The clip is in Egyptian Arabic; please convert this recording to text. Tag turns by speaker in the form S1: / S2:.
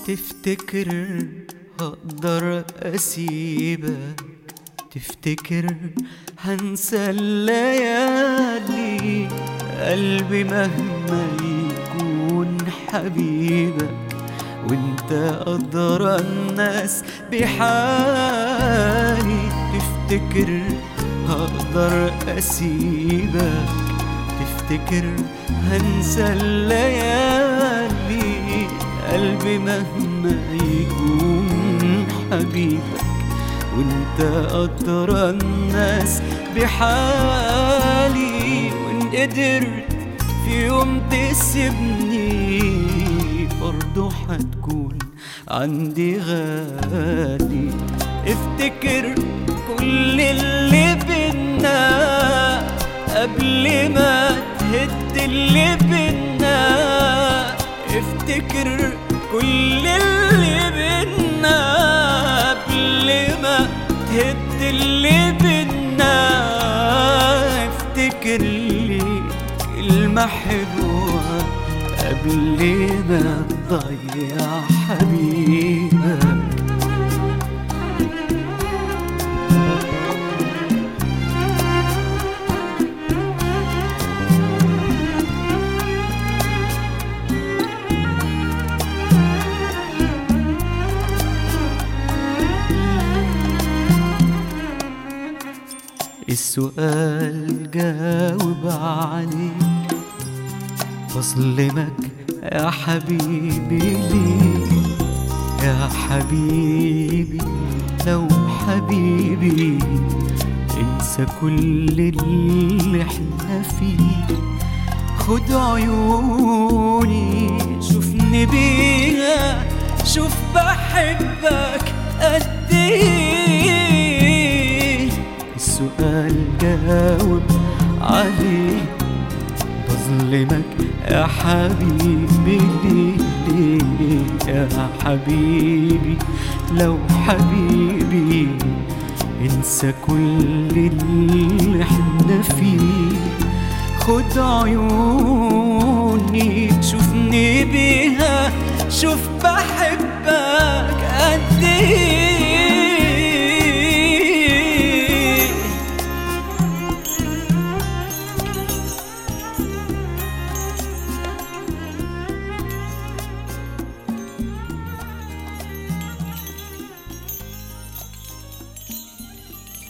S1: تفتكر هقدر اسيبك تفتكر هنسى الليالي قلبي مهما يكون حبيبك وانت أدرى الناس بحالي تفتكر هقدر أسيبك تفتكر هنسى الليالي قلبي مهما يكون حبيبك وانت أدرى الناس بحالي وان قدرت في يوم تسيبني برضو حتكون عندي غالي افتكر كل اللي بينا قبل ما تهد اللي بينا افتكر كل اللي بينا قبل ما تهد اللي بينا افتكر لي كلمة حلوة قبل ما تضيع حبيبك السؤال جاوب عليه بظلمك يا حبيبي ليه يا حبيبي لو حبيبي انسى كل اللي احنا فيه خد عيوني شوفني بيها شوف بحبك قد ايه السؤال جاوب عليه بظلمك يا حبيبي ليه ليه يا حبيبي لو حبيبي انسى كل اللي احنا فيه خد عيوني شوفني بيها شوف بحبك قد ايه